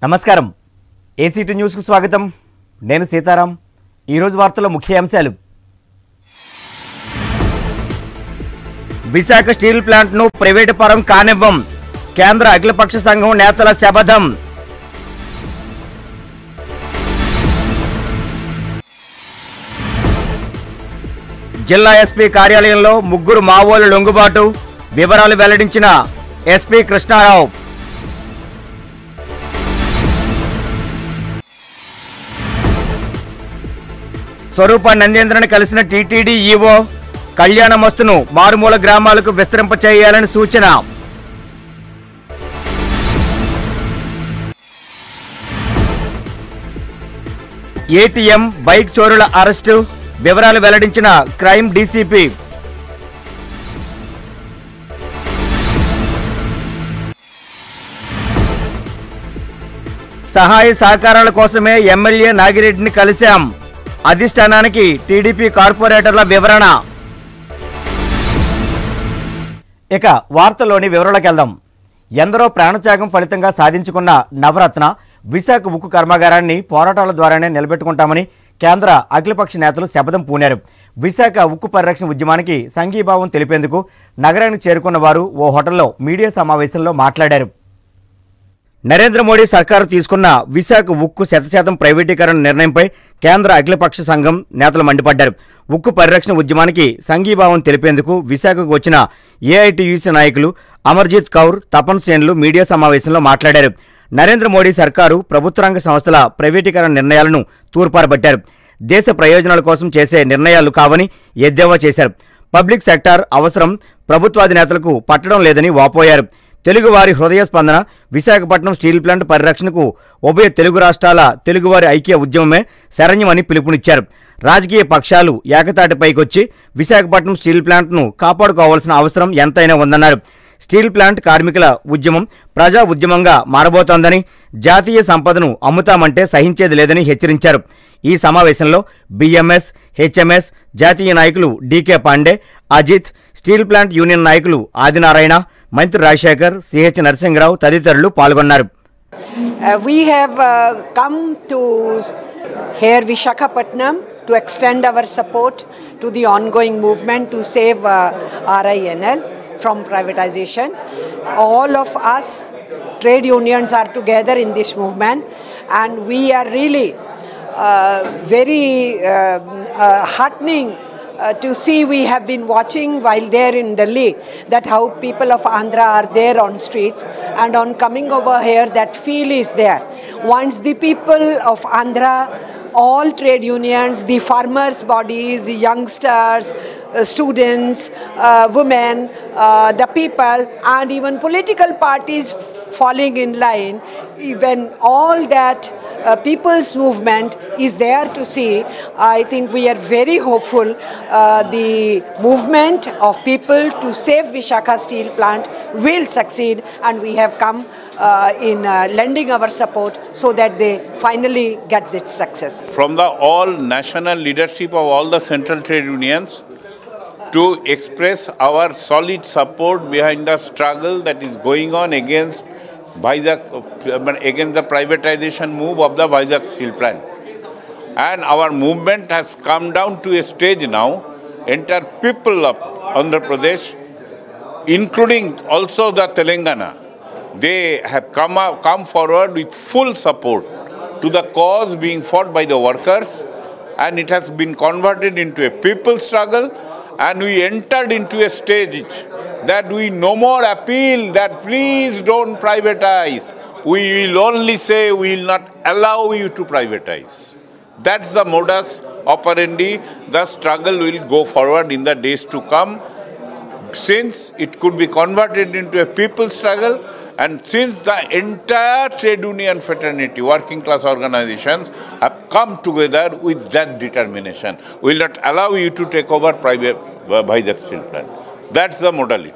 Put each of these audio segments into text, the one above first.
నమస్కారం ఏసీటీ న్యూస్కు స్వాగతం నేను సీతారాం ఈరోజు వార్తల ముఖ్య అంశాలు విశాఖ స్టీల్ ప్లాంట్ను ప్రైవేటు పరం కానివ్వం కేంద్ర అఖిలపక్ష సంఘం నేతల శపథం జిల్లా ఎస్పీ కార్యాలయంలో ముగ్గురు మావోలు లొంగుబాటు వివరాలు వెల్లడించిన ఎస్పీ కృష్ణారావు స్వరూప నందేంద్రను కలిసిన టీటీడీ ఈవో కళ్యాణమస్తును మారుమూల గ్రామాలకు విస్తరింప చేయాలని సూచన ఏటీఎం బైక్ చోరుల అరెస్టు వివరాలు వెల్లడించిన క్రైమ్ డీసీపీ సహాయ సహకారాల కోసమే ఎమ్మెల్యే నాగిరెడ్డిని కలిశాం అధిష్టానానికి టీడీపీ కార్పొరేటర్ల వివరణ ఇక వార్తల్లోని వివరాలకు వెళ్దాం ఎందరో ప్రాణత్యాగం ఫలితంగా సాధించుకున్న నవరత్న విశాఖ ఉక్కు కర్మాగారాన్ని పోరాటాల ద్వారానే నిలబెట్టుకుంటామని కేంద్ర అఖిలపక్ష నేతలు శపథం పూనారు విశాఖ ఉక్కు పరిరక్షణ ఉద్యమానికి సంఘీభావం తెలిపేందుకు నగరానికి చేరుకున్న వారు ఓ హోటల్లో మీడియా సమావేశంలో మాట్లాడారు నరేంద్ర మోడీ సర్కారు తీసుకున్న విశాఖ ఉక్కు శతశాతం ప్రైవేటీకరణ నిర్ణయంపై కేంద్ర అఖిలపక్ష సంఘం నేతలు మండిపడ్డారు ఉక్కు పరిరక్షణ ఉద్యమానికి సంఘీభావం తెలిపేందుకు విశాఖకు వచ్చిన ఏఐటీయూసీ నాయకులు అమర్జీత్ కౌర్ తపన్ సేన్లు మీడియా సమావేశంలో మాట్లాడారు నరేంద్ర మోడీ సర్కారు ప్రభుత్వ రంగ సంస్థల ప్రైవేటీకరణ నిర్ణయాలను తూర్పారబట్టారు దేశ ప్రయోజనాల కోసం చేసే నిర్ణయాలు కావని ఎద్దేవా చేశారు పబ్లిక్ సెక్టార్ అవసరం ప్రభుత్వాధినేతలకు పట్టడం లేదని వాపోయారు తెలుగువారి హృదయ స్పందన విశాఖపట్నం స్టీల్ ప్లాంట్ పరిరక్షణకు ఉభయ తెలుగు రాష్ట్రాల తెలుగువారి ఐక్య ఉద్యమమే శరణ్యమని పిలుపునిచ్చారు రాజకీయ పక్షాలు ఏకతాటిపైకొచ్చి విశాఖపట్నం స్టీల్ ప్లాంట్ను కాపాడుకోవాల్సిన అవసరం ఎంతైనా ఉందన్నారు స్టీల్ ప్లాంట్ కార్మికుల ఉద్యమం ప్రజా ఉద్యమంగా మారబోతోందని జాతీయ సంపదను అమ్ముతామంటే సహించేది లేదని హెచ్చరించారు ఈ సమావేశంలో బిఎంఎస్ హెచ్ఎంఎస్ జాతీయ నాయకులు DK Pandey Ajit steel plant union నాయకులు ఆదినారాయణ మంత్రి రాజశేఖర్ సిహెచ్ నరసింహరావు తదితరులు పాల్గొన్నారు Uh, we have uh, come to here Vishakhapatnam to extend our support to the ongoing movement to save uh, RINL from privatization. All of us, trade unions, are together in this movement, and we are really uh, very uh, uh, heartening uh, to see we have been watching while there in Delhi that how people of Andhra are there on streets and on coming over here that feel is there. Once the people of Andhra all trade unions, the farmers' bodies, youngsters, uh, students, uh, women, uh, the people, and even political parties falling in line, when all that uh, people's movement is there to see, I think we are very hopeful uh, the movement of people to save Vishaka steel plant will succeed and we have come uh, in uh, lending our support so that they finally get this success. from the all national leadership of all the central trade unions to express our solid support behind the struggle that is going on against Vizag, against the privatization move of the Vizag steel plant. And our movement has come down to a stage now, entire people of Andhra Pradesh, including also the Telangana, they have come, up, come forward with full support to the cause being fought by the workers and it has been converted into a people struggle and we entered into a stage that we no more appeal that please don't privatize. We will only say we will not allow you to privatize. That's the modus operandi. The struggle will go forward in the days to come since it could be converted into a people struggle and since the entire trade union fraternity, working class organizations have come together with that determination. We will not allow you to take over private Vizag steel plant. That's the modality.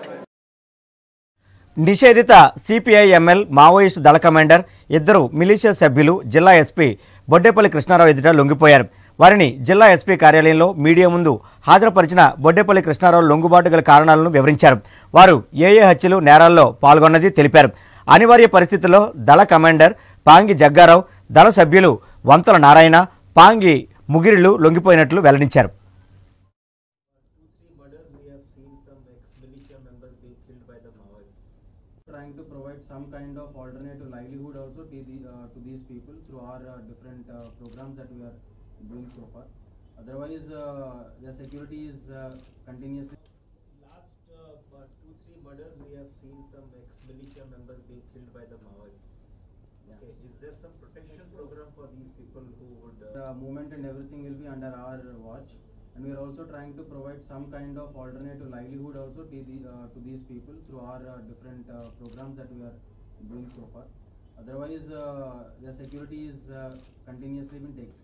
నిషేధిత CPIML Maoist దళ commander ఇద్దరు militia సభ్యులు జిల్లా SP Boddepalli Krishnarao ఎదుట లొంగిపోయారు వారిని జిల్లా SP కార్యాలయంలో media ముందు హాజరుపరిచిన బొడ్డేపల్లి కృష్ణారావు లొంగుబాటు గల కారణాలను వివరించారు వారు ఏ ఏ హత్యలు నేరాల్లో పాల్గొన్నది తెలిపారు అనివార్య పరిస్థితుల్లో దళ కమాండర్ పాంగి జగ్గారావు దళ సభ్యులు వంతల నారాయణ పాంగి ముగిరిలు లొంగిపోయినట్లు వెల్లడించారు murders, we have seen some ex-militia members being killed by the Maoists. trying to provide some kind of alternative livelihood also to, the, uh, to these people through our uh, different uh, programs that we are doing so far. Otherwise, uh, the security is uh, continuously. Last uh, uh, two, three murders, we have seen some ex-militia members being killed by the Maoists. Yeah. Okay, is there some protection program for these people who would? Uh, Uh, movement and everything will be under our watch. And we are also trying to provide some kind of alternative livelihood also to, the, uh, to these people through our uh, different uh, programs that we are doing so far. Otherwise, uh, the security is uh, continuously been taken.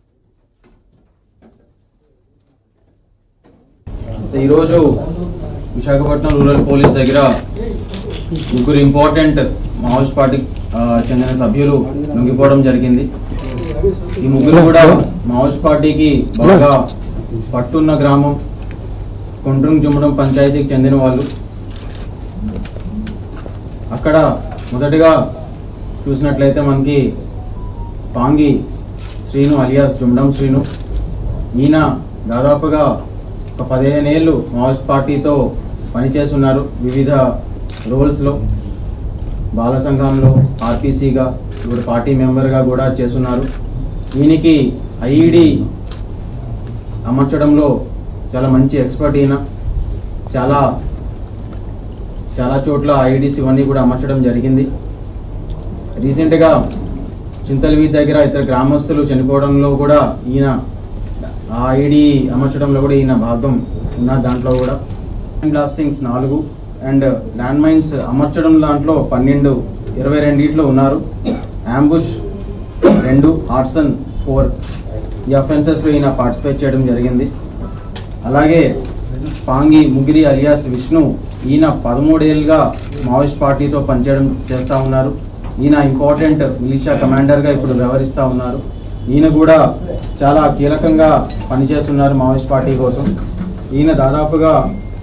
So ఈరోజు Visakhapatnam rural police దగ్గర ముగ్గురు important Maoist పార్టీకి ఆ, చెందిన సభ్యులు లొంగిపోవడం జరిగింది ఈ ముగ్గురు కూడా మావోయిస్ట్ పార్టీకి బాగా పట్టున్న గ్రామం కొండ్రుంగ్ జుమ్మడం పంచాయతీకి చెందిన వాళ్ళు అక్కడ మొదటిగా చూసినట్లయితే మనకి పాంగి శ్రీను అలియాస్ జుమ్డం శ్రీను ఈయన దాదాపుగా ఒక పదిహేను ఏళ్ళు మావోయిస్ట్ పార్టీతో పనిచేస్తున్నారు వివిధ రోల్స్లో బాల సంఘంలో ఆర్పీసీగా ఇప్పుడు పార్టీ మెంబర్గా కూడా చేస్తున్నారు ఈయనకి ఐఈడి అమర్చడంలో చాలా మంచి ఎక్స్పర్ట్ ఈయన చాలా చాలా చోట్ల ఐఈడీస్ ఇవన్నీ కూడా అమర్చడం జరిగింది రీసెంట్గా చింతలవి దగ్గర ఇతర గ్రామస్తులు చనిపోవడంలో కూడా ఈయన ఆ ఐడి అమర్చడంలో కూడా ఈయన భాగం ఉన్న దాంట్లో కూడా బ్లాస్టింగ్స్ నాలుగు అండ్ ల్యాండ్ మైన్స్ అమర్చడం దాంట్లో పన్నెండు ఇరవై రెండిట్లో ఉన్నారు అంబుష్ రెండు ఆర్సన్ ఫోర్ ఈ అఫెన్సెస్లో ఈయన పార్టిసిపేట్ చేయడం జరిగింది అలాగే పాంగి ముగిరి అలియాస్ విష్ణు ఈయన పదమూడేళ్ళుగా మావోయిస్ట్ పార్టీతో పనిచేయడం చేస్తూ ఉన్నారు ఈయన ఇంపార్టెంట్ మిలిషియా కమాండర్గా ఇప్పుడు వ్యవహరిస్తూ ఉన్నారు ఈయన కూడా చాలా కీలకంగా పనిచేస్తున్నారు మావోయిస్ట్ పార్టీ కోసం ఈయన దాదాపుగా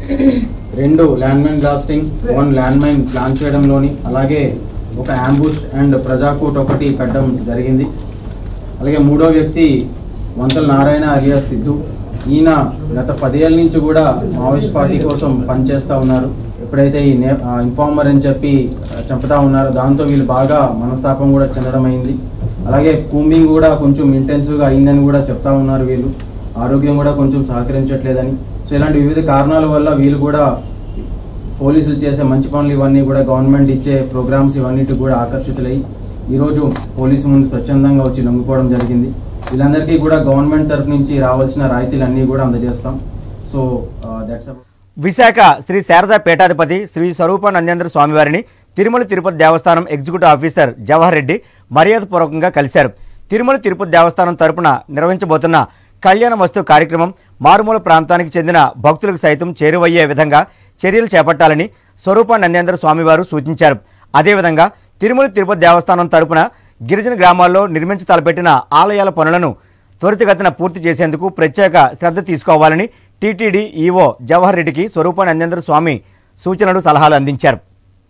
రెండు land mine blasting one land mine plan చేయడంలోని అలాగే ఒక అంబుష్ అండ్ ప్రజాకూట్ ఒకటి పెట్టడం జరిగింది అలాగే మూడో వ్యక్తి వంతల నారాయణ అలియా సిద్ధు ఈయన గత పదేళ్ళ నుంచి కూడా మావోయిస్ట్ పార్టీ కోసం పనిచేస్తూ ఉన్నారు ఎప్పుడైతే ఈ నే ఇన్ఫార్మర్ అని చెప్పి ఆ, చంపుతా ఉన్నారో దాంతో వీళ్ళు బాగా మనస్తాపం కూడా చెందడం అయింది అలాగే కూంబింగ్ కూడా కొంచెం ఇంటెన్సివ్గా అయిందని కూడా చెప్తా ఉన్నారు వీళ్ళు ఆరోగ్యం కూడా కొంచెం సహకరించట్లేదని సో ఇలాంటి వివిధ కారణాల వల్ల వీళ్ళు కూడా పోలీసులు చేసే మంచి పనులు ఇవన్నీ కూడా గవర్నమెంట్ ఇచ్చే ప్రోగ్రామ్స్ ఇవన్నిటి కూడా ఆకర్షితులై ఈరోజు పోలీసు ముందు స్వచ్ఛందంగా వచ్చి లొంగిపోవడం జరిగింది వీళ్ళందరికీ కూడా గవర్నమెంట్ తరఫు నుంచి రావాల్సిన రాయితీలు అన్నీ కూడా అందజేస్తాం సో దట్స్ విశాఖ శ్రీ శారదా పీఠాధిపతి శ్రీ స్వరూపానందేంద్ర స్వామివారిని తిరుమల తిరుపతి దేవస్థానం ఎగ్జిక్యూటివ్ ఆఫీసర్ జవహర్ రెడ్డి మర్యాదపూర్వకంగా కలిశారు తిరుమల తిరుపతి దేవస్థానం తరపున నిర్వహించబోతున్న కళ్యాణ వస్తు కార్యక్రమం మారుమూల ప్రాంతానికి చెందిన భక్తులకు సైతం చేరువయ్యే విధంగా చర్యలు చేపట్టాలని స్వరూపానందేంద్ర స్వామివారు సూచించారు అదేవిధంగా తిరుమల తిరుపతి దేవస్థానం తరపున గిరిజన గ్రామాల్లో నిర్మించి తలపెట్టిన ఆలయాల పనులను త్వరితగతిన పూర్తి చేసేందుకు ప్రత్యేక శ్రద్ధ తీసుకోవాలని టీటీడీ ఈవో జవహర్ రెడ్డికి స్వరూపానందేంద్ర స్వామి సూచనలు సలహాలు అందించారు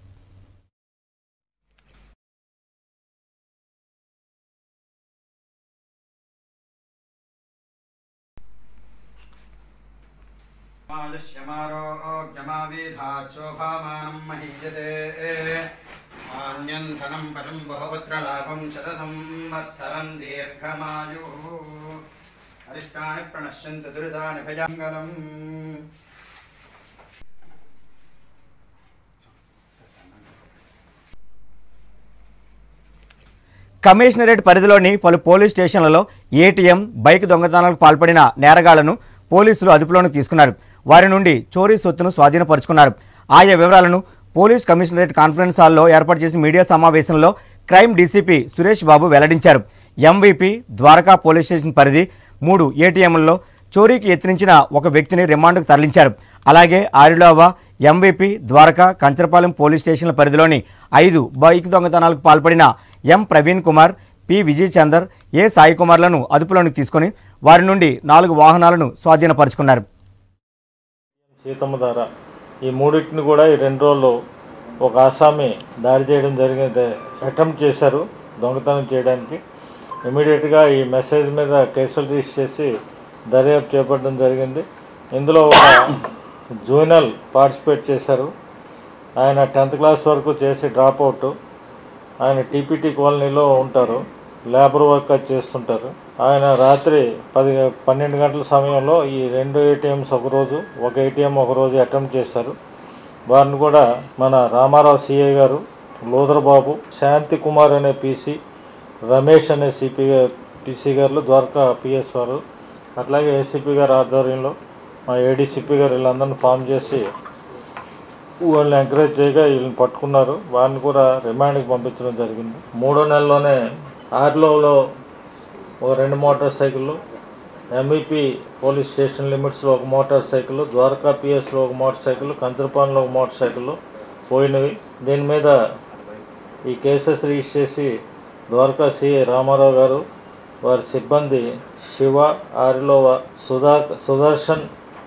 శోభామానం మహీయతే మాన్యం ధనం పశుం బహుపుత్రలాభం శత సంవత్సరం దీర్ఘమాయు అరిష్టాని ప్రణశ్యంత దురితాని భయాంగలం కమిషనరేట్ పరిధిలోని పలు పోలీస్ స్టేషన్లలో ఏటీఎం బైక్ దొంగతనాలకు పాల్పడిన నేరగాళ్లను పోలీసులు అదుపులోకి తీసుకున్నారు వారి నుండి చోరీ సొత్తును స్వాధీనపరుచుకున్నారు ఆయా వివరాలను పోలీస్ కమిషనరేట్ కాన్ఫరెన్స్ హాల్లో ఏర్పాటు చేసిన మీడియా సమావేశంలో క్రైమ్ డీసీపీ సురేష్ బాబు వెల్లడించారు ఎంవీపీ ద్వారకా పోలీస్ స్టేషన్ పరిధి మూడు ఏటీఎంలలో చోరీకి యత్నించిన ఒక వ్యక్తిని రిమాండ్కు తరలించారు అలాగే ఆరిలోవా ఎంవీపీ ద్వారకా కంచరపాలెం పోలీస్ స్టేషన్ల పరిధిలోని ఐదు బైక్ దొంగతనాలకు పాల్పడిన M Praveen Kumar P Vijay Chander A Sai కుమార్లను అదుపులోకి తీసుకొని వారి నుండి నాలుగు వాహనాలను స్వాధీనపరుచుకున్నారు సీతమ్మ ధార ఈ మూడింటిని కూడా ఈ రెండు రోజుల్లో ఒక ఆసామి దాడి చేయడం జరిగింది అటెంప్ట్ చేశారు దొంగతనం చేయడానికి ఇమీడియట్గా ఈ మెసేజ్ మీద కేసులు రిజిస్టర్ చేసి దర్యాప్తు చేపట్టడం జరిగింది ఇందులో ఒక జూనియల్ పార్టిసిపేట్ చేశారు ఆయన టెన్త్ క్లాస్ వరకు చేసి డ్రాప్ అవుట్ ఆయన టీపీటీ కాలనీలో ఉంటారు లేబర్ వర్క్ అది చేస్తుంటారు ఆయన రాత్రి పది పన్నెండు గంటల సమయంలో ఈ రెండు ఏటీఎంస్ ఒకరోజు ఒక ఏటీఎం ఒకరోజు అటెంప్ట్ చేశారు వారిని కూడా మన రామారావు సిఐ గారు లోదరబాబు శాంతి కుమార్ అనే పీసీ రమేష్ అనే సిపి పీసీ గారు ద్వారకా పిఎస్ వారు అట్లాగే ఏసీపీ గారి ఆధ్వర్యంలో మా ఏడీసీపీ గారు వీళ్ళందరినీ ఫామ్ చేసి వాళ్ళని ఎంకరేజ్ చేయగా వీళ్ళని పట్టుకున్నారు వారిని కూడా రిమాండ్కి పంపించడం జరిగింది మూడో నెలలోనే ఆర్లోలో ఒక రెండు మోటార్ సైకిళ్ళు ఎంఈపీ పోలీస్ స్టేషన్ లిమిట్స్లో ఒక మోటార్ సైకిల్ ద్వారకా పిఎస్లో ఒక మోటార్ సైకిల్ కంచరపాలెంలో ఒక మోటార్ సైకిల్ పోయినవి దీని మీద ఈ కేసెస్ రిజిస్టర్ చేసి ద్వారకా సిఐ రామారావు గారు వారి సిబ్బంది శివ ఆరిలోవ సుధా సుదర్శన్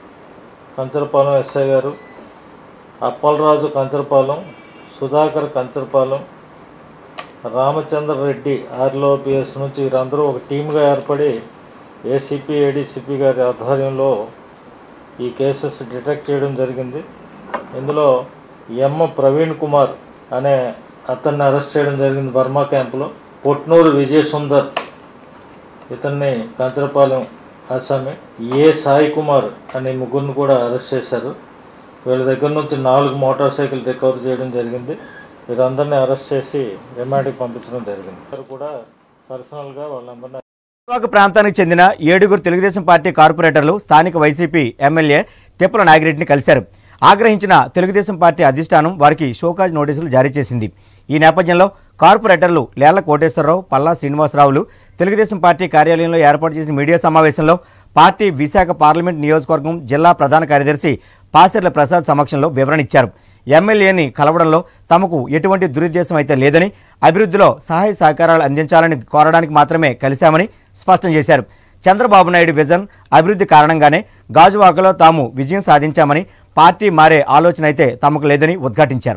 కంచరపాలెం ఎస్ఐ గారు అప్పలరాజు కంచరపాలెం సుధాకర్ కంచరపాలెం రామచంద్ర రెడ్డి ఆర్లో పిఎస్ నుంచి వీరందరూ ఒక టీమ్గా ఏర్పడి ఏసీపీ ఏడీసీపీ గారి ఆధ్వర్యంలో ఈ కేసెస్ డిటెక్ట్ చేయడం జరిగింది ఇందులో ఎం ప్రవీణ్ కుమార్ అనే అతన్ని అరెస్ట్ చేయడం జరిగింది బర్మా క్యాంపులో పొట్నూరు విజయ్ సుందర్ ఇతన్ని కంచరపాలెం అస్సామి ఏ సాయి కుమార్ అనే ముగ్గురిని కూడా అరెస్ట్ చేశారు వీళ్ళ దగ్గర నుంచి నాలుగు మోటార్ సైకిల్ రికవర్ చేయడం జరిగింది వీరందరినీ అరెస్ట్ చేసి రిమాండ్కి పంపించడం జరిగింది వారు కూడా పర్సనల్గా వాళ్ళందరినీ గాజువాక ప్రాంతానికి చెందిన ఏడుగురు తెలుగుదేశం పార్టీ కార్పొరేటర్లు స్థానిక వైసీపీ ఎమ్మెల్యే తిప్పల నాగిరెడ్డిని కలిశారు ఆగ్రహించిన తెలుగుదేశం పార్టీ అధిష్టానం వారికి షోకాజ్ నోటీసులు జారీ చేసింది ఈ నేపథ్యంలో కార్పొరేటర్లు లేళ్ల కోటేశ్వరరావు పల్లా శ్రీనివాసరావులు తెలుగుదేశం పార్టీ కార్యాలయంలో ఏర్పాటు చేసిన మీడియా సమావేశంలో పార్టీ విశాఖ పార్లమెంట్ నియోజకవర్గం జిల్లా ప్రధాన కార్యదర్శి పాసెర్ల ప్రసాద్ సమక్షంలో వివరణ ఇచ్చారు ఎమ్మెల్యేని కలవడంలో తమకు ఎటువంటి దురుద్దేశం అయితే లేదని అభివృద్ధిలో సహాయ సహకారాలు అందించాలని కోరడానికి మాత్రమే కలిశామని స్పష్టం చేశారు చంద్రబాబు నాయుడు విజన్ అభివృద్ధి కారణంగానే గాజువాకలో తాము విజయం సాధించామని పార్టీ మారే ఆలోచన అయితే తమకు లేదని ఉద్ఘాటించారు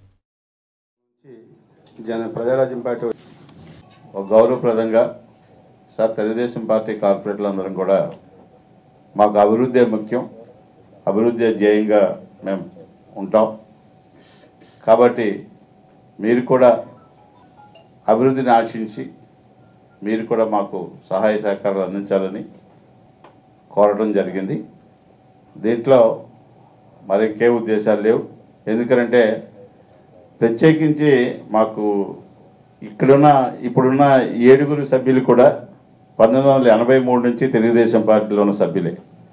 జన ప్రజారాజ్యం పార్టీ ఒక గౌరవప్రదంగా సార్ తెలుగుదేశం పార్టీ కార్పొరేటర్లు అందరం కూడా మాకు అభివృద్ధి ముఖ్యం అభివృద్ధి ధ్యేయంగా మేము ఉంటాం కాబట్టి మీరు కూడా అభివృద్ధిని ఆశించి మీరు కూడా మాకు సహాయ సహకారాలు అందించాలని కోరడం జరిగింది దీంట్లో మరి ఇంకే ఉద్దేశాలు లేవు ఎందుకంటే ప్రత్యేకించి మాకు ఇక్కడున్న ఇప్పుడున్న ఏడుగురు సభ్యులు కూడా పంతొమ్మిది వందల ఎనభై మూడు నుంచి తెలుగుదేశం పార్టీలో ఉన్న సభ్యులే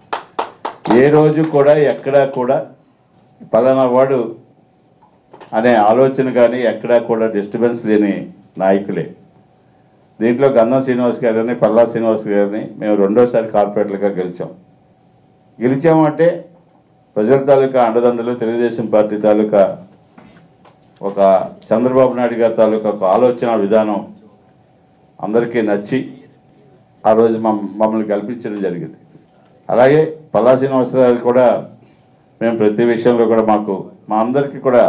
ఏ రోజు కూడా ఎక్కడా కూడా పలానా వాడు అనే ఆలోచన కానీ ఎక్కడా కూడా డిస్టర్బెన్స్ లేని నాయకులే దీంట్లో గంధం శ్రీనివాస్ గారిని పల్లా శ్రీనివాస్ గారిని మేము రెండోసారి కార్పొరేటర్గా గెలిచాం గెలిచామంటే ప్రజల తాలూకా అండదండలు తెలుగుదేశం పార్టీ తాలూకా ఒక చంద్రబాబు నాయుడు గారి తాలూకా ఒక ఆలోచన విధానం అందరికీ నచ్చి ఆ రోజు మమ్ మమ్మల్ని కల్పించడం జరిగింది అలాగే పల్లా శ్రీనివాసరావు కూడా మేము ప్రతి విషయంలో కూడా మాకు మా అందరికీ కూడా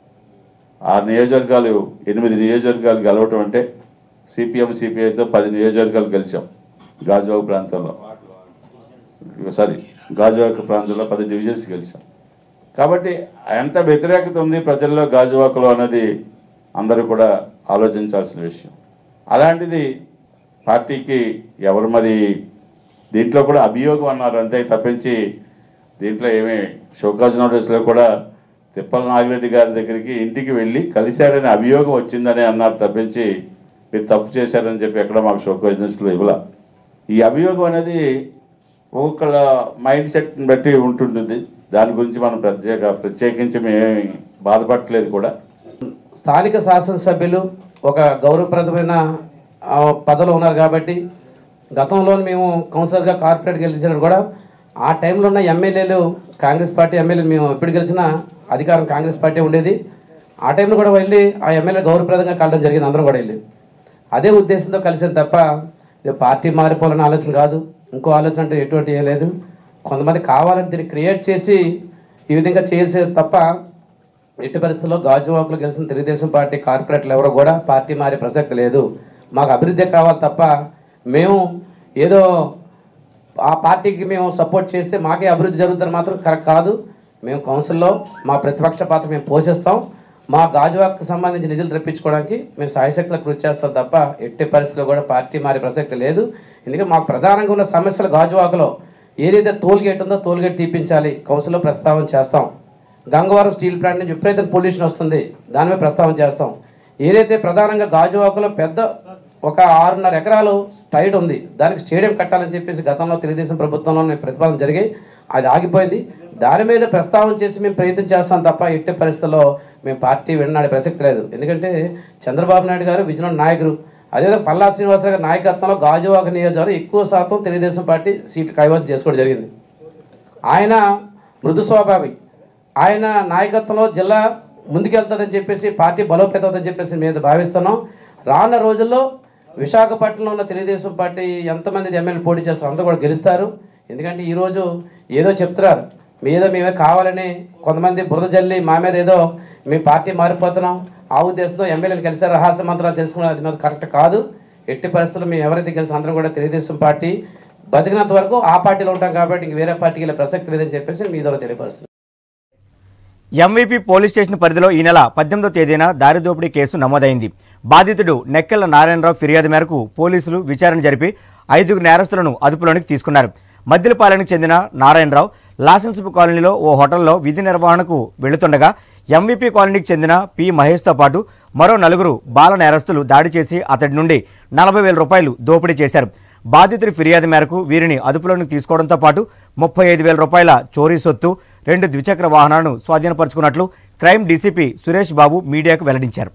ఆ నియోజకవర్గాలు ఎనిమిది నియోజకవర్గాలు గెలవటం అంటే సిపిఎం సిపిఐతో పది నియోజకవర్గాలు గెలిచాం గాజువాక ప్రాంతంలో సారీ గాజువాక ప్రాంతంలో పది డివిజన్స్ గెలిచాం కాబట్టి ఎంత వ్యతిరేకత ఉంది ప్రజల్లో గాజువాకలో అన్నది అందరూ కూడా ఆలోచించాల్సిన విషయం అలాంటిది పార్టీకి ఎవరు మరి దీంట్లో కూడా అభియోగం అన్నారు అంతే తప్పించి దీంట్లో ఏమీ షోకాజ్ నోటీసులో కూడా తిప్పల నాగిరెడ్డి గారి దగ్గరికి ఇంటికి వెళ్ళి కలిశారనే అభియోగం వచ్చిందని అన్నారు తప్పించి మీరు తప్పు చేశారని చెప్పి ఎక్కడ మాకు షోకాజ్ నోటీసులు ఇవ్వాల ఈ అభియోగం అనేది ఒక్కొక్కళ్ళ మైండ్ సెట్ని బట్టి ఉంటుంటుంది దాని గురించి మనం ప్రత్యేక ప్రత్యేకించి మేమేమి బాధపడట్లేదు కూడా స్థానిక శాసనసభ్యులు ఒక గౌరవప్రదమైన ఆ, పదవిలో ఉన్నారు కాబట్టి గతంలో మేము కౌన్సిలర్గా కార్పొరేట్ గెలిచినప్పుడు కూడా ఆ టైంలో ఉన్న ఎమ్మెల్యేలు కాంగ్రెస్ పార్టీ ఎమ్మెల్యేలు మేము ఎప్పుడు గెలిచినా అధికారం కాంగ్రెస్ పార్టీ ఉండేది ఆ టైంలో కూడా వెళ్ళి ఆ ఎమ్మెల్యే గౌరవప్రదంగా కలడం జరిగింది అందరం కూడా వెళ్ళి అదే ఉద్దేశంతో కలిసింది తప్ప ఇది పార్టీ మారిపోవాలనే ఆలోచన కాదు ఇంకో ఆలోచన అంటే ఎటువంటి ఏం లేదు కొంతమంది కావాలని దీన్ని క్రియేట్ చేసి ఈ విధంగా చేసేది తప్ప ఎట్టి పరిస్థితుల్లో గాజువాకులు గెలిచిన తెలుగుదేశం పార్టీ కార్పొరేటర్లు ఎవరు కూడా పార్టీ మారే ప్రసక్తి లేదు మాకు అభివృద్ధి కావాలి తప్ప మేము ఏదో ఆ పార్టీకి మేము సపోర్ట్ చేస్తే మాకే అభివృద్ధి జరుగుతుందని మాత్రం కరెక్ట్ కాదు మేము కౌన్సిల్లో మా ప్రతిపక్ష పాత్ర మేము పోషిస్తాం మా గాజువాకు సంబంధించి నిధులు రప్పించుకోవడానికి మేము సాయశక్తులు కృషి చేస్తాం తప్ప ఎట్టి పరిస్థితుల్లో కూడా పార్టీ మారే ప్రసక్తి లేదు ఎందుకంటే మాకు ప్రధానంగా ఉన్న సమస్యలు గాజువాకలో ఏదైతే టోల్ గేట్ ఉందో టోల్ గేట్ తీపించాలి కౌన్సిల్లో ప్రస్తావన చేస్తాం గంగవరం స్టీల్ ప్లాంట్ నుంచి విపరీత పొల్యూషన్ వస్తుంది దాని మీద ప్రస్తావన చేస్తాం ఏదైతే ప్రధానంగా గాజువాకలో పెద్ద ఒక ఆరున్నర ఎకరాలు స్టైడ్ ఉంది దానికి స్టేడియం కట్టాలని చెప్పేసి గతంలో తెలుగుదేశం ప్రభుత్వంలో ప్రతిపాదన జరిగాయి అది ఆగిపోయింది దాని మీద ప్రస్తావన చేసి మేము ప్రయత్నం చేస్తాం తప్ప ఎట్టి పరిస్థితుల్లో మేము పార్టీ విన్నాడే ప్రసక్తి లేదు ఎందుకంటే చంద్రబాబు నాయుడు గారు విజయనగరం నాయకుడు అదేవిధంగా పల్లా శ్రీనివాసరావు గారి నాయకత్వంలో గాజువాక నియోజకవర్గం ఎక్కువ శాతం తెలుగుదేశం పార్టీ సీటు కైవసం చేసుకోవడం జరిగింది ఆయన మృదు స్వభావి ఆయన నాయకత్వంలో జిల్లా ముందుకెళ్తుందని చెప్పేసి పార్టీ బలోపేతం అవుతుందని చెప్పేసి మేము భావిస్తున్నాం రానున్న రోజుల్లో విశాఖపట్నంలో ఉన్న తెలుగుదేశం పార్టీ ఎంతమంది ఎమ్మెల్యే పోటీ చేస్తారు అంతా కూడా గెలుస్తారు ఎందుకంటే ఈరోజు ఏదో చెప్తున్నారు మీద మేమే కావాలని కొంతమంది బురద జల్లి మా మీద ఏదో మేము పార్టీ మారిపోతున్నాం ఆ ఉద్దేశంతో ఎమ్మెల్యేలు కలిసారు రహస్య మంత్రాలు తెలుసుకున్నారు అది మీద కరెక్ట్ కాదు ఎట్టి పరిస్థితుల్లో మేము ఎవరైతే కలిసి అందరం కూడా తెలుగుదేశం పార్టీ బతికినంత వరకు ఆ పార్టీలో ఉంటాం కాబట్టి ఇంక వేరే పార్టీకి వెళ్ళే ప్రసక్తి లేదని చెప్పేసి మీ ద్వారా తెలియపరుస్తుంది ఎంవీపీ పోలీస్ స్టేషన్ పరిధిలో ఈ నెల పద్దెనిమిదో తేదీన దారి దోపిడీ కేసు నమోదైంది బాధితుడు నెక్కెళ్ల నారాయణరావు ఫిర్యాదు మేరకు పోలీసులు విచారణ జరిపి ఐదుగురు నేరస్తులను అదుపులోనికి తీసుకున్నారు మద్దిలపాలెనికి చెందిన నారాయణరావు లాసెన్స్పు కాలనీలో ఓ హోటల్లో విధి నిర్వహణకు వెళుతుండగా ఎంవీపీ కాలనీకి చెందిన పి మహేష్తో పాటు మరో నలుగురు బాల నేరస్తులు దాడి చేసి అతడి నుండి నలభై వేల రూపాయలు దోపిడీ చేశారు బాధితుడి ఫిర్యాదు మేరకు వీరిని అదుపులోకి తీసుకోవడంతో పాటు ముప్పై ఐదు వేల రూపాయల చోరీ సొత్తు రెండు ద్విచక్ర వాహనాలను స్వాధీనపరుచుకున్నట్లు క్రైమ్ డీసీపీ సురేష్ బాబు మీడియాకు వెల్లడించారు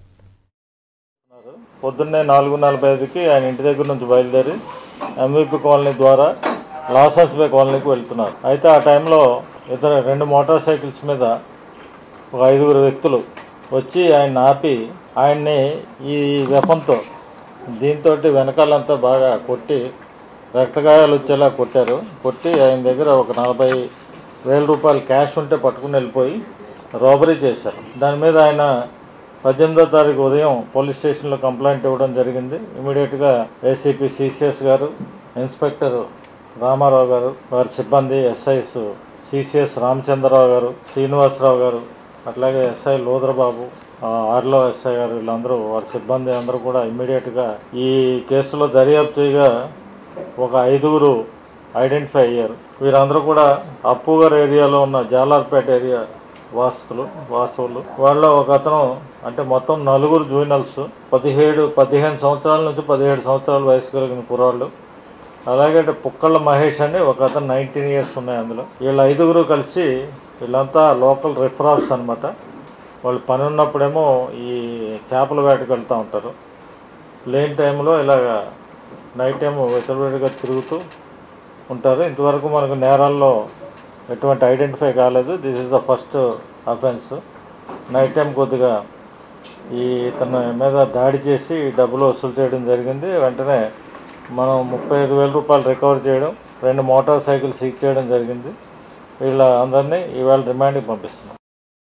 పొద్దున్నే నాలుగు నలభై ఐదుకి ఆయన ఇంటి దగ్గర నుంచి బయలుదేరి ఎంవీపీ కాలనీ ద్వారా లాసన్స్ బే కాలనీకి వెళ్తున్నారు అయితే ఆ టైంలో ఇతర రెండు మోటార్ సైకిల్స్ మీద ఒక ఐదుగురు వ్యక్తులు వచ్చి ఆయన ఆపి ఆయన్ని ఈ వెపంతో దీంతో వెనకాలంతా బాగా కొట్టి రక్తగాయాలు వచ్చేలా కొట్టారు కొట్టి ఆయన దగ్గర ఒక నలభై వేల రూపాయలు క్యాష్ ఉంటే పట్టుకుని వెళ్ళిపోయి రాబరీ చేశారు దాని మీద ఆయన పద్దెనిమిదో తారీఖు ఉదయం పోలీస్ స్టేషన్లో కంప్లైంట్ ఇవ్వడం జరిగింది ఇమీడియట్గా ACP CCS garu inspector Ramarao garu వారి సిబ్బంది ఎస్ఐస్ సిసిఎస్ రామచంద్రరావు గారు శ్రీనివాసరావు గారు అట్లాగే ఎస్ఐ లోదరబాబు ఆ, ఆర్లో ఎస్ఐ గారు వీళ్ళందరూ వారి సిబ్బంది అందరూ కూడా ఇమ్మీడియట్గా ఈ కేసులో దర్యాప్తు చేయగా ఒక ఐదుగురు ఐడెంటిఫై అయ్యారు వీరందరూ కూడా అప్పుగర్ ఏరియాలో ఉన్న జాలార్పేట ఏరియా వాస్తులు వాసువులు వాళ్ళ ఒక అతను అంటే మొత్తం నలుగురు జూనియల్స్ పదిహేడు పదిహేను సంవత్సరాల నుంచి పదిహేడు సంవత్సరాల వయసు కలిగిన కుర్రాళ్ళు అలాగే అంటే పుక్కళ్ళ మహేష్ అని ఒక అతను నైన్టీన్ ఇయర్స్ ఉన్నాయి అందులో వీళ్ళ ఐదుగురు కలిసి వీళ్ళంతా లోకల్ రిఫరాల్స్ అనమాట వాళ్ళు పని ఉన్నప్పుడేమో ఈ చేపల వేటకు వెళ్తూ ఉంటారు లేని టైంలో ఇలాగ నైట్ టైం వెచ్చలవిడిగా తిరుగుతూ ఉంటారు ఇంతవరకు మనకు నేరాల్లో ఎటువంటి ఐడెంటిఫై కాలేదు this is the first offence night time కొద్దిగా ఈ ఇతని మీద దాడి చేసి డబ్బులు వసూలు చేయడం జరిగింది వెంటనే మనం ముప్పై ఐదు వేల రూపాయలు రికవర్ చేయడం రెండు మోటార్ సైకిల్ సీజ్ చేయడం జరిగింది వీళ్ళ అందరినీ ఈవేళ రిమాండ్కి పంపిస్తున్నాం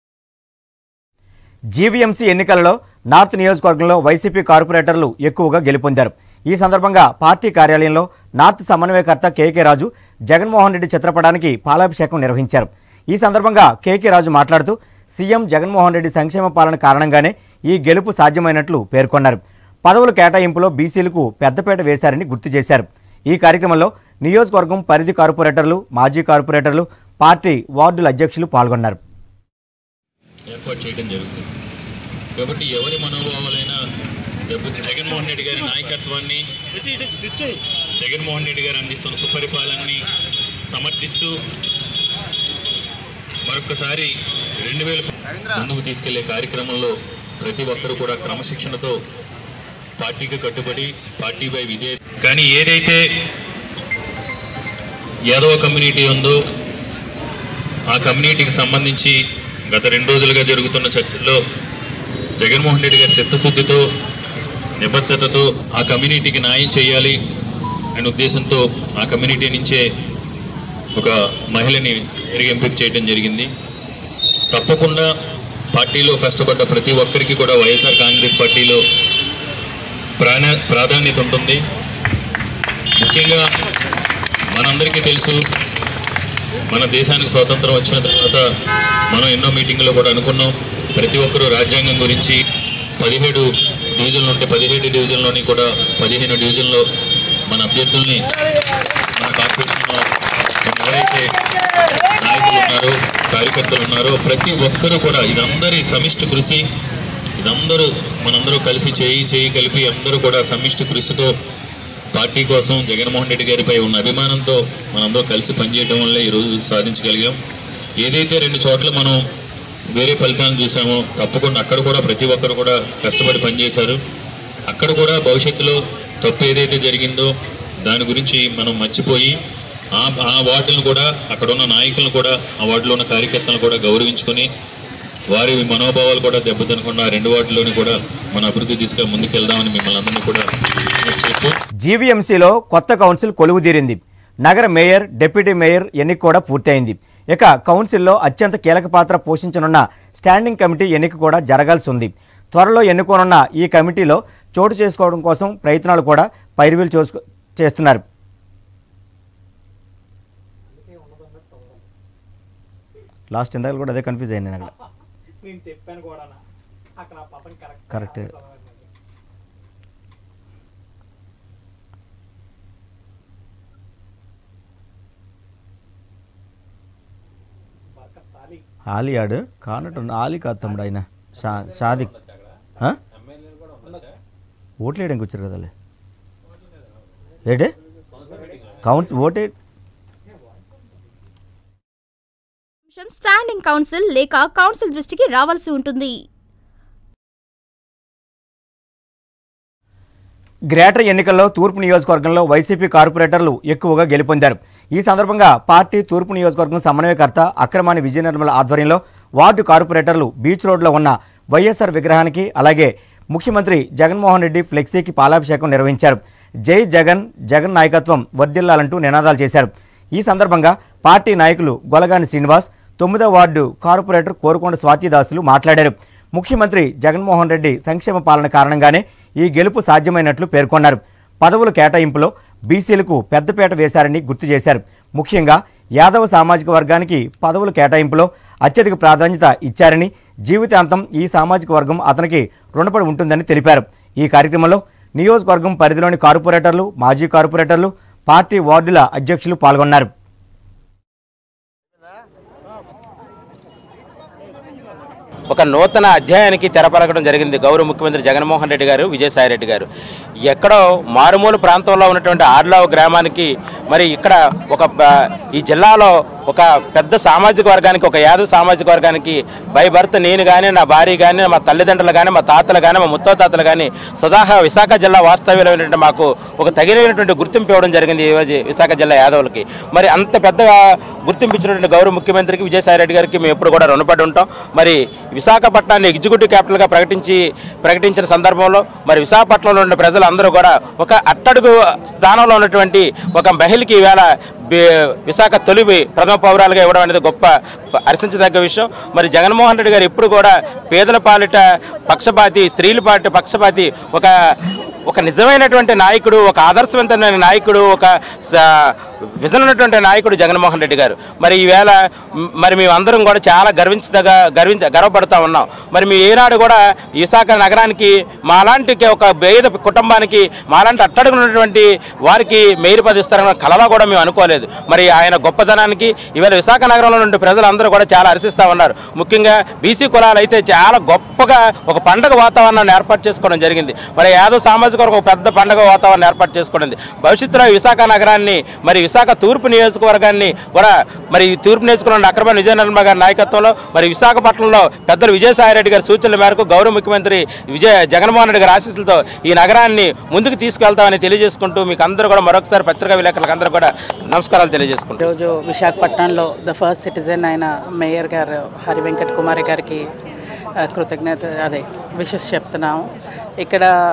జీవీఎంసీ ఎన్నికలలో నార్త్ నియోజకవర్గంలో వైసీపీ కార్పొరేటర్లు ఎక్కువగా గెలుపొందారు ఈ సందర్భంగా పార్టీ కార్యాలయంలో నార్త్ సమన్వయకర్త కేకే రాజు జగన్మోహన్ రెడ్డి చిత్రపటానికి పాలాభిషేకం నిర్వహించారు ఈ సందర్భంగా కేకే రాజు మాట్లాడుతూ సీఎం జగన్మోహన్ రెడ్డి సంక్షేమ పాలన కారణంగానే ఈ గెలుపు సాధ్యమైనట్లు పేర్కొన్నారు పదవుల కేటాయింపులో బీసీలకు పెద్దపీట వేశారని గుర్తు చేశారు ఈ కార్యక్రమంలో నియోజకవర్గం పరిధి కార్పొరేటర్లు మాజీ కార్పొరేటర్లు పార్టీ వార్డుల అధ్యక్షులు పాల్గొన్నారు ఏర్పాటు చేయడం జరుగుతుంది కాబట్టి ఎవరి మనోభావాలైనా దెబ్బ- జగన్మోహన్ రెడ్డి గారి నాయకత్వాన్ని జగన్మోహన్ రెడ్డి గారు అందిస్తున్న సుపరిపాలనని సమర్థిస్తూ మరొకసారి రెండు వేల ముందుకు తీసుకెళ్లే కార్యక్రమంలో ప్రతి ఒక్కరూ కూడా క్రమశిక్షణతో పార్టీకి కట్టుబడి పార్టీపై విధే కానీ ఏదైతే యాదవ కమ్యూనిటీ ఉందో ఆ కమ్యూనిటీకి సంబంధించి గత రెండు రోజులుగా జరుగుతున్న చర్చల్లో జగన్మోహన్ రెడ్డి గారి చిత్తశుద్ధితో నిబద్ధతతో ఆ కమ్యూనిటీకి న్యాయం చేయాలి అనే ఉద్దేశంతో ఆ కమ్యూనిటీ నుంచే ఒక మహిళని తిరిగి ఎంపిక చేయడం జరిగింది తప్పకుండా పార్టీలో కష్టపడ్డ ప్రతి ఒక్కరికి కూడా వైఎస్ఆర్ కాంగ్రెస్ పార్టీలో ప్రాణ ప్రాధాన్యత ఉంటుంది ముఖ్యంగా మనందరికీ తెలుసు మన దేశానికి స్వాతంత్రం వచ్చిన తర్వాత మనం ఎన్నో మీటింగ్లో కూడా అనుకున్నాం ప్రతి ఒక్కరూ రాజ్యాంగం గురించి పదిహేడు డివిజన్లు ఉంటే పదిహేడు డివిజన్లోని కూడా పదిహేను డివిజన్లో మన అభ్యర్థుల్ని మన కార్పొరేషన్లో ఎవరైతే నాయకులు ఉన్నారో కార్యకర్తలు ఉన్నారో ప్రతి ఒక్కరూ కూడా ఇదందరి సమిష్టి కృషి ఇదందరూ మనందరూ కలిసి చేయి చేయి కలిపి అందరూ కూడా సమిష్టి కృషితో పార్టీ కోసం జగన్మోహన్ రెడ్డి గారిపై ఉన్న అభిమానంతో మనందరూ కలిసి పనిచేయడం వల్లే ఈరోజు సాధించగలిగాం ఏదైతే రెండు చోట్ల మనం వేరే ఫలితాలను చూసామో తప్పకుండా అక్కడ కూడా ప్రతి ఒక్కరు కూడా కష్టపడి పనిచేశారు అక్కడ కూడా భవిష్యత్తులో తప్పు ఏదైతే జరిగిందో దాని గురించి మనం మర్చిపోయి ఆ ఆ వార్డులను కూడా అక్కడ ఉన్న నాయకులను కూడా ఆ వార్డులో ఉన్న కార్యకర్తలను కూడా గౌరవించుకొని వారి మనోభావాలు కూడా దెబ్బతినకుండా ఆ రెండు వార్డులోని కూడా మన అభివృద్ధి దిశగా ముందుకెళ్దామని మిమ్మల్ని అందరినీ కూడా రిక్వెస్ట్ చేస్తూ జీవీఎంసీలో కొత్త కౌన్సిల్ కొలువుదీరింది నగర మేయర్ డిప్యూటీ మేయర్ ఎన్నిక కూడా పూర్తయింది ఇక కౌన్సిల్లో అత్యంత కీలక పాత్ర పోషించనున్న స్టాండింగ్ కమిటీ ఎన్నిక కూడా జరగాల్సి ఉంది త్వరలో ఎన్నుకోనున్న ఈ కమిటీలో చోటు చేసుకోవడం కోసం ప్రయత్నాలు కూడా పైరువీలు చూసుకో చేస్తున్నారు లాస్ట్ ఇందాక కూడా అదే కన్ఫ్యూజ్ అయ్యాను నేను అక్కడ నేను చెప్పాను కూడా అక్కడ ఆ పదం కరెక్ట్ కరెక్ట్ ఆలి ఆడు కానట్టు ఆలి కాదు తమ్ముడు ఆయన షా షాదిక్ ఆ? ఓట్లు వేయడానికి వచ్చారు కదా వాళ్ళు. ఏంటి కౌన్స్ ఓటే అంశం స్టాండింగ్ కౌన్సిల్ లేక కౌన్సిల్ దృష్టికి రావాల్సి ఉంటుంది గ్రేటర్ ఎన్నికల్లో తూర్పు నియోజకవర్గంలో వైసీపీ కార్పొరేటర్లు ఎక్కువగా గెలుపొందారు ఈ సందర్భంగా పార్టీ తూర్పు నియోజకవర్గం సమన్వయకర్త అక్రమాని విజయ నిర్మల ఆధ్వర్యంలో వార్డు కార్పొరేటర్లు బీచ్ రోడ్లో ఉన్న వైఎస్ఆర్ విగ్రహానికి అలాగే ముఖ్యమంత్రి జగన్మోహన్ రెడ్డి ఫ్లెక్సీకి పాలాభిషేకం నిర్వహించారు జై జగన్ జగన్ నాయకత్వం వర్ధిల్లాలంటూ నినాదాలు చేశారు ఈ సందర్భంగా పార్టీ నాయకులు గొలగాని శ్రీనివాస్ తొమ్మిదో వార్డు కార్పొరేటర్ కోరుకొండ స్వాతిదాసులు మాట్లాడారు ముఖ్యమంత్రి జగన్మోహన్ రెడ్డి సంక్షేమ పాలన కారణంగానే ఈ గెలుపు సాధ్యమైనట్లు పేర్కొన్నారు పదవుల కేటాయింపులో బీసీలకు పెద్దపీట వేశారని గుర్తు చేశారు ముఖ్యంగా యాదవ సామాజిక వర్గానికి పదవుల కేటాయింపులో అత్యధిక ప్రాధాన్యత ఇచ్చారని జీవితాంతం ఈ సామాజిక వర్గం అతనికి రుణపడి ఉంటుందని తెలిపారు ఈ కార్యక్రమంలో నియోజకవర్గం పరిధిలోని కార్పొరేటర్లు మాజీ కార్పొరేటర్లు పార్టీ వార్డుల అధ్యక్షులు పాల్గొన్నారు ఒక నూతన అధ్యాయానికి తెరపలకడం జరిగింది గౌరవ ముఖ్యమంత్రి జగన్మోహన్ రెడ్డి గారు విజయసాయి రెడ్డి గారు ఎక్కడో మారుమూల ప్రాంతంలో ఉన్నటువంటి ఆర్లావ్ గ్రామానికి మరి ఇక్కడ ఒక బ- ఈ జిల్లాలో ఒక పెద్ద సామాజిక వర్గానికి ఒక యాదవ్ సామాజిక వర్గానికి బై బర్త్ నేను కానీ నా భార్య కానీ మా తల్లిదండ్రులు కానీ మా తాతలు కానీ మా ముత్తాతలు కానీ సుధాహ విశాఖ జిల్లా వాస్తవ్యులైనటువంటి మాకు ఒక తగినటువంటి గుర్తింపు ఇవ్వడం జరిగింది ఈ రోజు విశాఖ జిల్లా యాదవులకి మరి అంత పెద్దగా గుర్తింపు ఇచ్చినటువంటి గౌరవ ముఖ్యమంత్రికి విజయసాయి రెడ్డి గారికి మేము ఎప్పుడు కూడా రుణపడి ఉంటాం మరి విశాఖపట్నాన్ని ఎగ్జిక్యూటివ్ క్యాపిటల్గా ప్రకటించి ప్రకటించిన సందర్భంలో మరి విశాఖపట్నంలో ఉన్న ప్రజలందరూ కూడా ఒక అట్టడుగు స్థానంలో ఉన్నటువంటి ఒక మహిళకి ఈవేళ బి- విశాఖ తొలి ప్రథమ పౌరాలుగా ఇవ్వడం అనేది గొప్ప హర్షించదగ్గ విషయం మరి జగన్మోహన్ రెడ్డి గారు ఎప్పుడు కూడా పేదల పాలిట పక్షపాతి స్త్రీల పాలిట పక్షపాతి ఒక ఒక నిజమైనటువంటి నాయకుడు ఒక ఆదర్శవంతమైన నాయకుడు ఒక స- విజన్ ఉన్నటువంటి నాయకుడు జగన్మోహన్ రెడ్డి గారు మరి ఈవేళ మ్, మరి మేము అందరం కూడా చాలా గర్వించదగ గర్వించ గర్వపడుతూ ఉన్నాం మరి మీ ఏనాడు కూడా విశాఖ నగరానికి మాలాంటి ఒక పేద కుటుంబానికి మాలాంటి అట్టడుగు ఉన్నటువంటి వారికి మేలు పదిస్తారన్న కలలో కూడా మేము అనుకోలేదు మరి ఆయన గొప్పతనానికి ఈవేళ విశాఖ నగరంలో నుండి ప్రజలందరూ కూడా చాలా హర్షిస్తూ ఉన్నారు ముఖ్యంగా బీసీ కులాలు అయితే చాలా గొప్పగా ఒక పండగ వాతావరణాన్ని ఏర్పాటు చేసుకోవడం జరిగింది మరి యాదవ్ సామాజిక వర్గం ఒక పెద్ద పండగ వాతావరణం ఏర్పాటు చేసుకోవడం భవిష్యత్తులో ఈ విశాఖ నగరాన్ని మరి విశాఖ తూర్పు నియోజకవర్గాన్ని కూడా మరి ఈ తూర్పు నియోజకవర్గం అక్రమ విజయ నిర్మల గారి నాయకత్వంలో మరి విశాఖపట్నంలో పెద్దలు విజయసాయి రెడ్డి గారి సూచనల మేరకు గౌరవ ముఖ్యమంత్రి విజయ జగన్మోహన్ రెడ్డి గారి ఆశీస్సులతో ఈ నగరాన్ని ముందుకు తీసుకెళ్తామని తెలియజేసుకుంటూ మీకు అందరూ కూడా మరొకసారి పత్రికా విలేకరులకు అందరూ కూడా నమస్కారాలు తెలియజేసుకుంటాం ఈరోజు విశాఖపట్నంలో ద ఫస్ట్ సిటిజన్ అయిన మేయర్ గారు హరి వెంకట్ కుమారి గారికి ఆ, కృతజ్ఞత అదే విషెస్ చెప్తున్నాము ఇక్కడ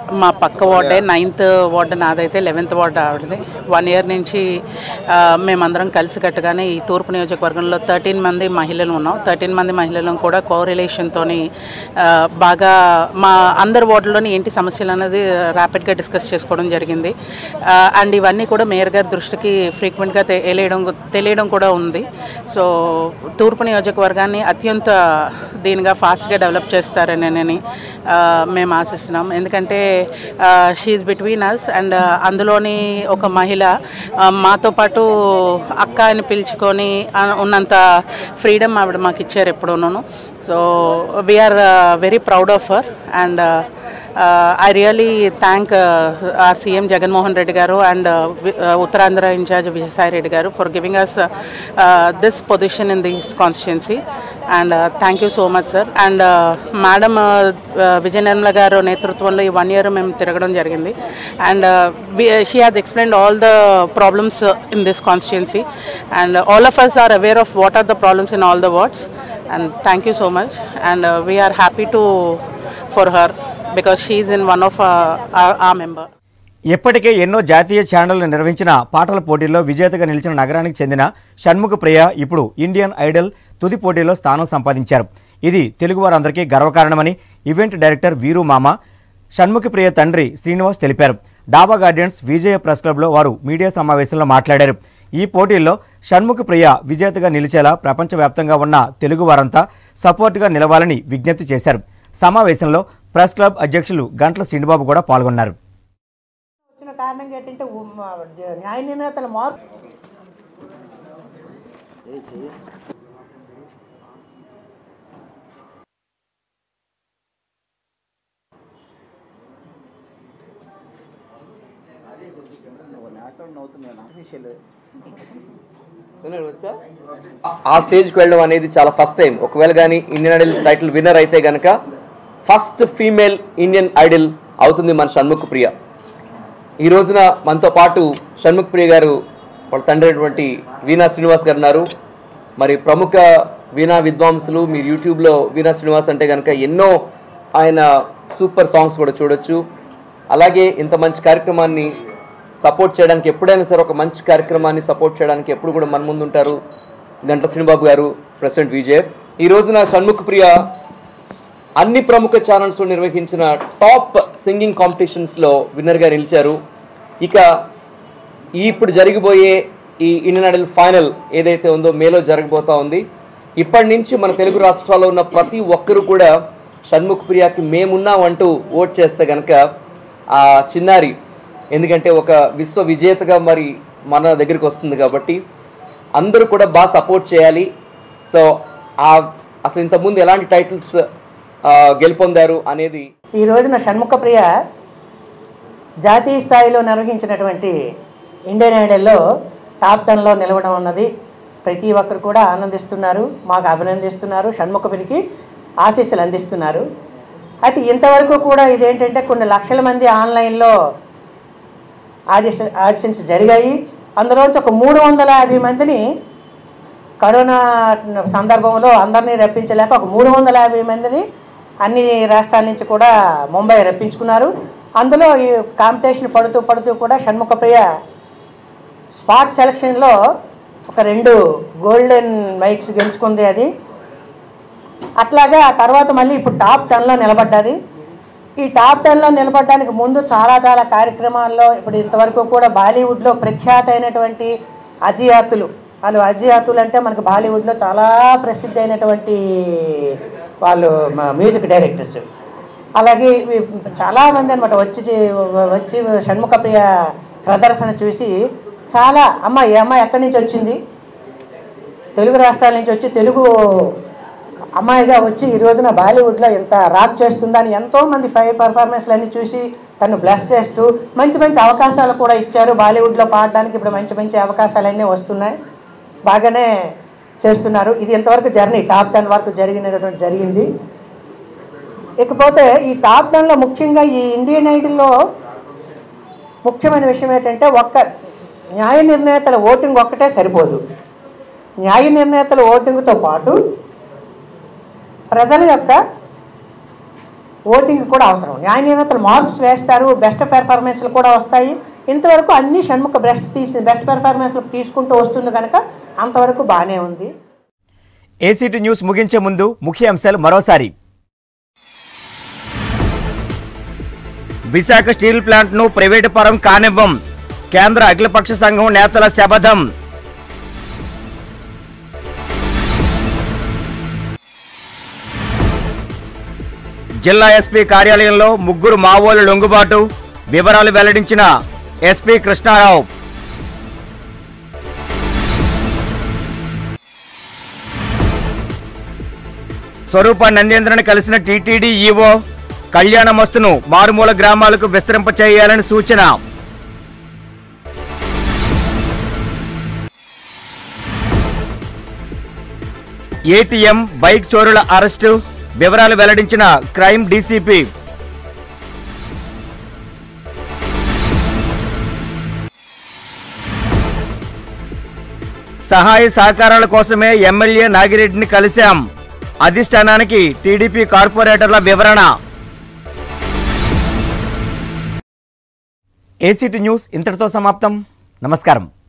మా పక్క వార్డే నైన్త్ వార్డు నాదైతే లెవెన్త్ వార్డు ఆవిడది వన్ ఇయర్ నుంచి ఆ, మేమందరం కలిసికట్టుగానే ఈ తూర్పు నియోజకవర్గంలో థర్టీన్ మంది మహిళలు ఉన్నాం థర్టీన్ మంది మహిళలను కూడా కోరిలేషన్తో బాగా మా అందరి వార్డులోని ఏంటి సమస్యలు అనేది ర్యాపిడ్గా డిస్కస్ చేసుకోవడం జరిగింది అండ్ ఇవన్నీ కూడా మేయర్ గారి దృష్టికి ఫ్రీక్వెంట్గా తెలియడం తెలియడం కూడా ఉంది సో తూర్పు నియోజకవర్గాన్ని అత్యంత దీనిగా ఫాస్ట్గా డెవలప్ చేస్తారని ఆ, మేము ఆశిస్తున్నాం ఎందుకంటే షీఈ్ బిట్వీన్ అస్ అండ్ అందులోని ఒక మహిళ ఆ, మాతో పాటు అక్క అని పిలుచుకొని ఆ, ఉన్నంత ఫ్రీడమ్ ఆవిడ మాకు ఇచ్చారు ఎప్పుడూనూ so we are very proud of her and I really thank our CM Jaganmohan Reddy గారు అండ్ ఉత్తరాంధ్ర ఇన్ఛార్జ్ విజయసాయి రెడ్డి గారు for giving us this position in this constituency and thank you so much sir and madam Vijaya Nirmala గారు నేతృత్వంలో ఈ one year మేము తిరగడం జరిగింది and she has explain all the problems in this constituency and all of us are aware of what are the problems in all the wards and thank you so much and we are happy to for her because she in one of a member ఇప్పటికే ఎన్నో జాతీయ ఛానళ్లు నిర్వహించిన పాటల పోటీల్లో విజేతగా నిలిచిన నగరానికి చెందిన షణ్ముఖ ప్రియ ఇప్పుడు ఇండియన్ ఐడల్ తుది పోటీలో స్థానం సంపాదించారు ఇది తెలుగువారందరికీ గర్వకారణమని ఈవెంట్ డైరెక్టర్ వీరు మామ షణ్ముఖ ప్రియ తండ్రి శ్రీనివాస్ తెలిపారు డాబా గార్డెన్స్ విజయ ప్రెస్ క్లబ్లో వారు మీడియా సమావేశంలో మాట్లాడారు ఈ పోటీల్లో షణ్ముఖ ప్రియ విజేతగా నిలిచేలా ప్రపంచవ్యాప్తంగా ఉన్న తెలుగు వారంతా సపోర్టుగా నిలవాలని విజ్ఞప్తి చేశారు సమావేశంలో ప్రెస్ క్లబ్ అధ్యక్షులు గంట్ల శ్రీనిబాబు కూడా పాల్గొన్నారు వచ్చిన కారణంగా ఏంటంటే ఉ- మ- జ- న్యాయ నిర్ణేతల మార్పు ఆ స్టేజ్కి వెళ్ళడం అనేది చాలా ఫస్ట్ టైం ఒకవేళ కానీ ఇండియన్ ఐడల్ టైటిల్ విన్నర్ అయితే గనక ఫస్ట్ ఫీమేల్ ఇండియన్ ఐడల్ అవుతుంది మన షణ్ముఖ్ ప్రియ ఈ రోజున మనతో పాటు షణ్ముఖ్ ప్రియ గారు వాళ్ళ తండ్రి అయినటువంటి వీణా శ్రీనివాస్ గారు ఉన్నారు మరి ప్రముఖ వీణా విద్వాంసులు మీరు యూట్యూబ్లో వీణా శ్రీనివాస్ అంటే కనుక ఎన్నో ఆయన సూపర్ సాంగ్స్ కూడా చూడొచ్చు అలాగే ఇంత మంచి కార్యక్రమాన్ని సపోర్ట్ చేయడానికి ఎప్పుడైనా సరే ఒక మంచి కార్యక్రమాన్ని సపోర్ట్ చేయడానికి ఎప్పుడు కూడా మన ముందు ఉంటారు గంట శ్రీనిబాబు గారు ప్రెసిడెంట్ విజేఎఫ్ ఈ రోజున షణ్ముఖ్ ప్రియ అన్ని ప్రముఖ ఛానల్స్లో నిర్వహించిన టాప్ సింగింగ్ కాంపిటీషన్స్లో విన్నర్గా నిలిచారు ఇక ఈ ఇప్పుడు జరిగిపోయే ఈ ఇండియన్ ఐడల్ ఫైనల్ ఏదైతే ఉందో మేలో జరగబోతా ఉంది ఇప్పటి నుంచి మన తెలుగు రాష్ట్రాల్లో ఉన్న ప్రతి ఒక్కరు కూడా షణ్ముఖ్ ప్రియాకి మేమున్నాం అంటూ ఓట్ చేస్తే కనుక ఆ చిన్నారి ఎందుకంటే ఒక విశ్వ విజేతగా మరి మన దగ్గరికి వస్తుంది కాబట్టి అందరూ కూడా బాగా సపోర్ట్ చేయాలి సో ఆ అసలు ఇంతకుముందు ఎలాంటి టైటిల్స్ గెలుపొందారు అనేది ఈ రోజున షణ్ముఖప్రియ జాతీయ స్థాయిలో నిర్వహించినటువంటి ఇండియన్ ఐడల్లో టాప్ టెన్లో నిలవడం అన్నది ప్రతి ఒక్కరు కూడా ఆనందిస్తున్నారు మాకు అభినందిస్తున్నారు షణ్ముఖపురికి ఆశీస్సులు అందిస్తున్నారు అయితే ఇంతవరకు కూడా ఇదేంటంటే కొన్ని లక్షల మంది ఆన్లైన్లో ఆడిషన్ ఆడిషన్స్ జరిగాయి అందులోంచి ఒక మూడు వందల యాభై మందిని కరోనా సందర్భంలో అందరినీ రప్పించలేక ఒక మూడు వందల యాభై మందిని అన్ని రాష్ట్రాల నుంచి కూడా ముంబై రప్పించుకున్నారు అందులో ఈ కాంపిటీషన్ పడుతూ పడుతూ కూడా షణ్ముఖప్రియ స్పాట్ సెలక్షన్లో ఒక రెండు గోల్డెన్ మైక్స్ గెలుచుకుంది అది అట్లాగే ఆ తర్వాత మళ్ళీ ఇప్పుడు టాప్ టెన్లో నిలబడ్డది ఈ టాప్ టెన్లో నిలబడడానికి ముందు చాలా చాలా కార్యక్రమాల్లో ఇప్పుడు ఇంతవరకు కూడా బాలీవుడ్లో ప్రఖ్యాత అయినటువంటి అజియాతులు వాళ్ళు అజియాతులు అంటే మనకు బాలీవుడ్లో చాలా ప్రసిద్ధి అయినటువంటి వాళ్ళు మ- మ్యూజిక్ డైరెక్టర్స్ అలాగే ఇవి చాలామంది అనమాట వచ్చి చే- వచ్చి షణ్ముఖప్రియ ప్రదర్శన చూసి చాలా అమ్మ ఈ అమ్మాయి ఎక్కడి నుంచి వచ్చింది తెలుగు రాష్ట్రాల నుంచి వచ్చి తెలుగు అమ్మాయిగా వచ్చి ఈ రోజున బాలీవుడ్లో ఎంత రాక్ చేస్తుందని ఎంతోమంది ఫై పర్ఫార్మెన్స్లు అన్ని చూసి తను బ్లెస్ చేస్తూ మంచి మంచి అవకాశాలు కూడా ఇచ్చారు బాలీవుడ్లో పాడడానికి ఇప్పుడు మంచి మంచి అవకాశాలన్నీ వస్తున్నాయి బాగానే చేస్తున్నారు ఇది ఇంతవరకు జర్నీ టాప్ టెన్ వరకు జరిగినటువంటి జరిగింది ఇకపోతే ఈ టాప్ టెన్లో ముఖ్యంగా ఈ ఇండియన్ ఐడల్లో ముఖ్యమైన విషయం ఏంటంటే ఒక్క న్యాయ నిర్ణేతల ఓటింగ్ ఒక్కటే సరిపోదు న్యాయ నిర్ణేతల ఓటింగ్తో పాటు ప్రజల యొక్క ఓటింగ్ కూడా అవసరం న్యాయ నిర్ణేతలు మార్క్స్ వేస్తారు బెస్ట్ పెర్ఫార్మెన్స్లు కూడా వస్తాయి ఇంతవరకు అన్ని షణ్ముఖ బెస్ట్ తీసి బెస్ట్ పెర్ఫార్మెన్స్లు తీసుకుంటూ వస్తుంది కనుక అంతవరకు బాగానే ఉంది ఏసీటీ న్యూస్ ముగించే ముందు ముఖ్య అంశాలు మరోసారి విశాఖ స్టీల్ ప్లాంట్ను ప్రైవేటు పరం కానివ్వం కేంద్ర అఖిలపక్ష సంఘం నేతల శపథం జిల్లా ఎస్పీ కార్యాలయంలో ముగ్గురు మావోలు లొంగుబాటు వివరాలు వెల్లడించిన ఎస్పీ కృష్ణారావు స్వరూప నందేంద్రను కలిసిన టీటీడీ ఈవో కళ్యాణమస్తును మారుమూల గ్రామాలకు విస్తరింప చేయాలని సూచన ఏటీఎం బైక్ చోరుల అరెస్టు వివరాలు వెల్లడించిన క్రైమ్ డీసీపీ సహాయ సహకారాల కోసమే ఎమ్మెల్యే నాగిరెడ్డిని కలిశాం అధిష్టానానికి టీడీపీ కార్పొరేటర్ల వివరణ ఏసీటీ న్యూస్ ఇంతటితో సమాప్తం నమస్కారం